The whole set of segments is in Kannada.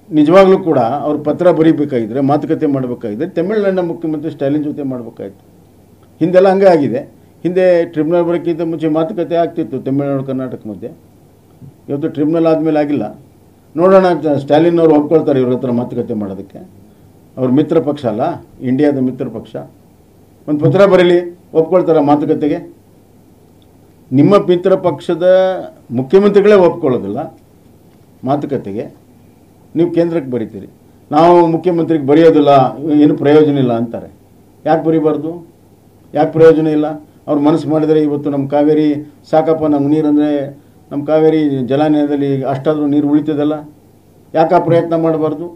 ನಿಜವಾಗ್ಲೂ ಕೂಡ ಅವ್ರು ಪತ್ರ ಬರೀಬೇಕಾಗಿದ್ರೆ ಮಾತುಕತೆ ಮಾಡಬೇಕಾಗಿದ್ರೆ ತಮಿಳುನಾಡಿನ ಮುಖ್ಯಮಂತ್ರಿ ಸ್ಟಾಲಿನ್ ಜೊತೆ ಮಾಡಬೇಕಾಯ್ತು ಹಿಂದೆಲ್ಲ ಹಂಗೆ ಆಗಿದೆ ಹಿಂದೆ ಟ್ರಿಬ್ಯುನಲ್ ಬರೋಕ್ಕಿಂತ ಮುಂಚೆ ಮಾತುಕತೆ ಆಗ್ತಿತ್ತು ತಮಿಳುನಾಡು ಕರ್ನಾಟಕ ಮಧ್ಯೆ ಇವತ್ತು ಟ್ರಿಬ್ಯುನಲ್ ಆದಮೇಲೆ ಆಗಿಲ್ಲ ನೋಡೋಣ ಜ- ಸ್ಟಾಲಿನ್ ಅವರು ಒಪ್ಕೊಳ್ತಾರೆ ಇವ್ರ ಹತ್ರ ಮಾತುಕತೆ ಮಾಡೋದಕ್ಕೆ ಅವ್ರ ಮಿತ್ರ ಪಕ್ಷ ಅಲ್ಲ ಇಂಡಿಯಾದ ಮಿತ್ರ ಪಕ್ಷ ಒಂದು ಪತ್ರ ಬರೀಲಿ ಒಪ್ಕೊಳ್ತಾರೆ ಮಾತುಕತೆಗೆ ನಿಮ್ಮ ಮಿತ್ರ ಪಕ್ಷದ ಮುಖ್ಯಮಂತ್ರಿಗಳೇ ಒಪ್ಕೊಳ್ಳೋದಿಲ್ಲ ಮಾತುಕತೆಗೆ ನೀವು ಕೇಂದ್ರಕ್ಕೆ ಬರೀತೀರಿ ನಾವು ಮುಖ್ಯಮಂತ್ರಿಗೆ ಬರೆಯೋದಿಲ್ಲ ಏನು ಪ್ರಯೋಜನ ಇಲ್ಲ ಅಂತಾರೆ ಯಾಕೆ ಬರೀಬಾರ್ದು ಯಾಕೆ ಪ್ರಯೋಜನ ಇಲ್ಲ ಅವ್ರು ಮನಸ್ಸು ಮಾಡಿದರೆ ಇವತ್ತು ನಮ್ಮ ಕಾವೇರಿ ಸಾಕಪ್ಪ ನಮ್ಮ ನೀರಂದರೆ ನಮ್ಮ ಕಾವೇರಿ ಜಲಾನಯದಲ್ಲಿ ಅಷ್ಟಾದರೂ ನೀರು ಉಳಿತದಲ್ಲ ಯಾಕೆ ಆ ಪ್ರಯತ್ನ ಮಾಡಬಾರ್ದು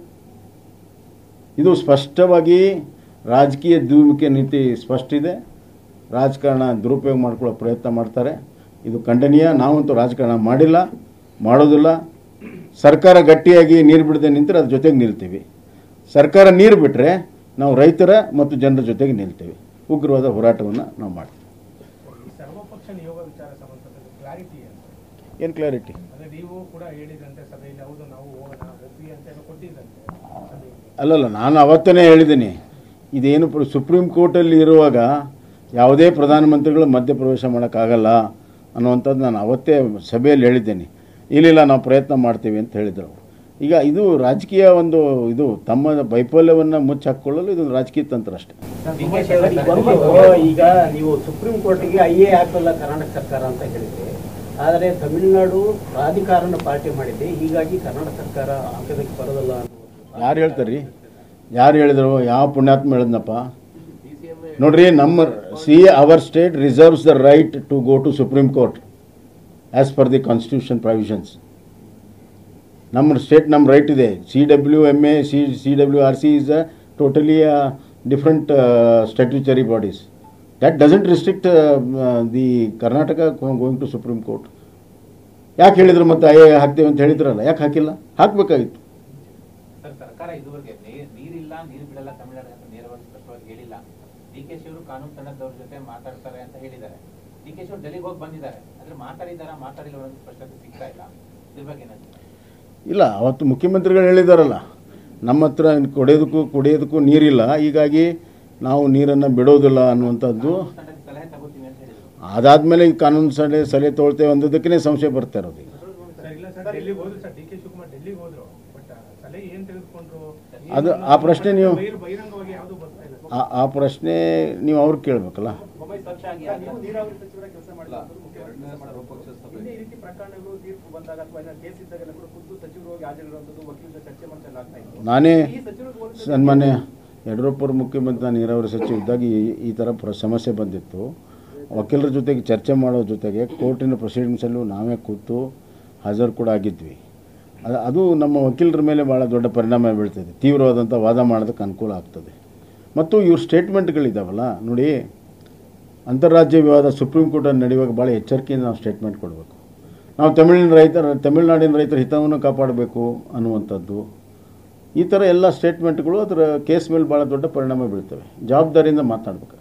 ಇದು ಸ್ಪಷ್ಟವಾಗಿ ರಾಜಕೀಯ ದ್ವಿಮುಖಿ ನೀತಿ ಸ್ಪಷ್ಟ ಇದೆ ರಾಜಕಾರಣ ದುರುಪಯೋಗ ಮಾಡ್ಕೊಳ್ಳೋ ಪ್ರಯತ್ನ ಮಾಡ್ತಾರೆ ಇದು ಖಂಡನೀಯ ನಾವಂತೂ ರಾಜಕಾರಣ ಮಾಡಿಲ್ಲ ಮಾಡೋದಿಲ್ಲ ಸರ್ಕಾರ ಗಟ್ಟಿಯಾಗಿ ನೀರು ಬಿಡದೆ ನಿಂತರೆ ಅದ್ರ ಜೊತೆಗೆ ನಿಲ್ತೀವಿ ಸರ್ಕಾರ ನೀರು ಬಿಟ್ಟರೆ ನಾವು ರೈತರ ಮತ್ತು ಜನರ ಜೊತೆಗೆ ನಿಲ್ತೀವಿ ಉಗ್ರವಾದ ಹೋರಾಟವನ್ನು ನಾವು ಮಾಡ್ತೀವಿ ಈ ಸರ್ವಪಕ್ಷ ನಿಯೋಗ ವಿಚಾರ ಸಂಬಂಧಪಟ್ಟ ಕ್ಲಾರಿಟಿ ಅಂತ ಏನು ಕ್ಲಾರಿಟಿ ಅಂದ್ರೆ ನೀವು ಕೂಡ ಹೇಳಿದಂತೆ ಸಭೆಯಲ್ಲಿ ಹೌದು ನಾವು ಹೋಗೋಣ ಒಪ್ಪಿ ಅಂತ ಏನೋ ಕೊಟ್ಟಿದ್ದಂತೆ ಸಭೆಯಲ್ಲಿ ಅಲ್ಲಲ್ಲ ನಾನು ಅವತ್ತೇ ಹೇಳಿದ್ದೀನಿ ಇದೇನು ಪ್ರ- ಸುಪ್ರೀಂ ಕೋರ್ಟಲ್ಲಿ ಇರುವಾಗ ಯಾವುದೇ ಪ್ರಧಾನಮಂತ್ರಿಗಳು ಮಧ್ಯಪ್ರವೇಶ ಮಾಡೋಕ್ಕಾಗಲ್ಲ ಅನ್ನುವಂಥದ್ದು ನಾನು ಅವತ್ತೇ ಸಭೆಯಲ್ಲಿ ಹೇಳಿದ್ದೇನೆ ಇಲ್ಲಿಲ್ಲ ನಾವು ಪ್ರಯತ್ನ ಮಾಡ್ತೀವಿ ಅಂತ ಹೇಳಿದರು ಅವರು ಈಗ ಇದು ರಾಜಕೀಯ ಒಂದು ಇದು ತಮ್ಮ ವೈಫಲ್ಯವನ್ನು ಮುಚ್ಚಾಕೊಳ್ಳಲು ಇದು ರಾಜಕೀಯ ತಂತ್ರ ಅಷ್ಟೇ ಒಂದು ಈಗ ನೀವು ಸುಪ್ರೀಂ ಕೋರ್ಟ್ಗೆ ಐ ಎ ಹಾಕಲ್ಲ ಕರ್ನಾಟಕ ಸರ್ಕಾರ ಅಂತ ಹೇಳಿದ್ರೆ ಆದರೆ ತಮಿಳುನಾಡು ಪ್ರಾಧಿಕಾರನ ಪಾರ್ಟಿ ಮಾಡಿದೆ ಹೀಗಾಗಿ ಕರ್ನಾಟಕ ಸರ್ಕಾರ ಹಾಕೋದಕ್ಕೆ ಬರೋದಲ್ಲ ಅನ್ನುವುದು. ಯಾರು ಹೇಳ್ತಾರೆ ರೀ ಯಾರು ಹೇಳಿದ್ರು ಯಾವ ಪುಣ್ಯಾತ್ಮ ಹೇಳಿದ್ನಪ್ಪ ನೋಡ್ರಿ ನಮ್ಮ see our state reserves the right to go to Supreme Court as per the constitution provisions ನಮ್ಮ ಸ್ಟೇಟ್ ನಮ್ಮ ರೈಟ್ ಇದೆ C W M A C C W R C is a totally different statutory bodies that doesn't restrict the Karnataka going to Supreme Court ಯಾಕೆ ಹೇಳಿದ್ರು ಮತ್ತೆ ಐ ಹಾಕ್ತೇವೆ ಅಂತ ಹೇಳಿದ್ರಲ್ಲ ಯಾಕೆ ಹಾಕಿಲ್ಲ ಹಾಕಬೇಕಾಗಿತ್ತು ಸರ್ ಸರ್ಕಾರ ಇದುವರೆಗೆ ನೀರ್- ನೀರಿಲ್ಲ ನೀರು ಬಿಡಲ್ಲ ತಮಿಳುನಾಡು ಅಂತ ನೇರವಾಗಿ ಸ್ಪಷ್ಟವಾಗಿ ಹೇಳಿಲ್ಲ ಡಿ ಕೆ ಶಿವರು ಕಾನೂನು ತಂಡದವ್ರ ಜೊತೆ ಮಾತಾಡ್ತಾರೆ ಅಂತ ಹೇಳಿದ್ದಾರೆ ಡಿ ಕೆ ಶಿವರು ಡೆಲ್ಲಿಗೆ ಹೋಗಿ ಬಂದಿದ್ದಾರೆ ಆದ್ರೆ ಮಾತಾಡಿದಾರ ಮಾತಾಡಿಲ್ಲ ಅನ್ನೋದು ಸ್ಪಷ್ಟತೆ ಸಿಗ್ತಾ ಇಲ್ಲ ಇದ್ರ ಬಗ್ಗೆ ಏನಾಗ್ತದೆ ಇಲ್ಲ ಅವತ್ತು ಮುಖ್ಯಮಂತ್ರಿಗಳು ಹೇಳಿದಾರಲ್ಲ ನಮ್ಮ ಹತ್ರ ಕುಡಿಯೋದಕ್ಕೂ ಕುಡಿಯೋದಕ್ಕೂ ನೀರಿಲ್ಲ ಹೀಗಾಗಿ ನಾವು ನೀರನ್ನು ಬಿಡೋದಿಲ್ಲ ಅನ್ನುವಂಥದ್ದು ತಂಡಕ್ಕೆ ಸಲಹೆ ತಗೋತೀವಿ ಅಂತ ಹೇಳಿದ್ರು ಅದಾದಮೇಲೆ ಈ ಕಾನೂನು ಸಲಹೆ ಸಲಹೆ ತೊಗೊಳ್ತೇವೆ ಅಂದದಕ್ಕೇ ಸಂಶಯ ಬರ್ತಾ ಇರೋದು ಈಗ ಸರ್ ಇಲ್ಲ ಸರ್ ಡೆಲ್ಲಿಗೆ ಹೋದ್ರು ಸರ್ ಡಿ ಕೆ ಶಿವಕುಮಾರ್ ಡೆಲ್ಲಿಗೆ ಹೋದ್ರು ಬಟ್ ಸಲಹೆ ಏನ್ ತೆಗೆದುಕೊಂಡ್ರು ಅದು ಆ ಪ್ರಶ್ನೆ ನೀವು ಬಹಿರ್- ಬಹಿರಂಗವಾಗಿ ಯಾವುದು ಬರ್ತಾ ಇಲ್ಲ ಆ ಆ ಪ್ರಶ್ನೆ ನೀವು ಅವ್ರಿಗೆ ಕೇಳಬೇಕಲ್ಲ ಪಕ್ಷ ಆಗಿ ನೀವು ನೀರಾವರಿ ಸಚಿವರ ಕೆಲಸ ಮಾಡಿದ್ರು ಹಿಂದೆ ಈ ರೀತಿ ಪ್ರಕರಣಗಳು ತೀರ್ಪು ಬಂದಾಗ ಅಥವಾ ಏನಾದ್ರು ಕೇಸ್ ಇದ್ದಾಗೆಲ್ಲ ಕೂಡ ಖುದ್ದು ಸಚಿವರು ಹೋಗಿ ಹಾಜರಿರುವಂಥದ್ದು ವಕೀಲರ ಜೊತೆ ಚರ್ಚೆ ಮಾಡ್ತಾ ಆಗ್ತಾ ಇತ್ತು ನಾನೇ ಈ ಸಚಿವರಿಗೆ ಹೋಲಿಸಿದ್ರೆ ಸನ್ಮಾನ್ಯ ಯಡಿಯೂರಪ್ಪರ ಮುಖ್ಯಮಂತ್ರಿ ನೀರಾವರಿ ಸಚಿವ ಇದ್ದಾಗ ಈ ಈ ಥರ ಪ್ರ ಸಮಸ್ಯೆ ಬಂದಿತ್ತು ವಕೀಲರ ಜೊತೆಗೆ ಚರ್ಚೆ ಮಾಡೋ ಜೊತೆಗೆ ಕೋರ್ಟಿನ ಪ್ರೊಸೀಡಿಂಗ್ಸಲ್ಲೂ ನಾವೇ ಕೂತು ಹಾಜರು ಕೂಡ ಆಗಿದ್ವಿ ಅದು ಅದು ನಮ್ಮ ವಕೀಲರ ಮೇಲೆ ಭಾಳ ದೊಡ್ಡ ಪರಿಣಾಮ ಬೀಳ್ತದೆ ತೀವ್ರವಾದಂಥ ವಾದ ಮಾಡೋದಕ್ಕೆ ಅನುಕೂಲ ಆಗ್ತದೆ ಮತ್ತು ಇವ್ರ ಸ್ಟೇಟ್ಮೆಂಟ್ಗಳಿದ್ದಾವಲ್ಲ ನೋಡಿ ಅಂತಾರಾಜ್ಯ ವಿವಾದ ಸುಪ್ರೀಂ ಕೋರ್ಟಲ್ಲಿ ನಡೆಯುವಾಗ ಭಾಳ ಎಚ್ಚರಿಕೆಯಿಂದ ನಾವು ಸ್ಟೇಟ್ಮೆಂಟ್ ಕೊಡಬೇಕು ನಾವು ತಮಿಳಿನ ರೈತರ ತಮಿಳುನಾಡಿನ ರೈತರ ಹಿತವನ್ನು ಕಾಪಾಡಬೇಕು ಅನ್ನುವಂಥದ್ದು ಈ ಥರ ಎಲ್ಲ ಸ್ಟೇಟ್ಮೆಂಟ್ಗಳು ಅದರ ಕೇಸ್ ಮೇಲೆ ಭಾಳ ದೊಡ್ಡ ಪರಿಣಾಮ ಬೀಳ್ತವೆ ಜವಾಬ್ದಾರಿಯಿಂದ ಮಾತನಾಡಬೇಕು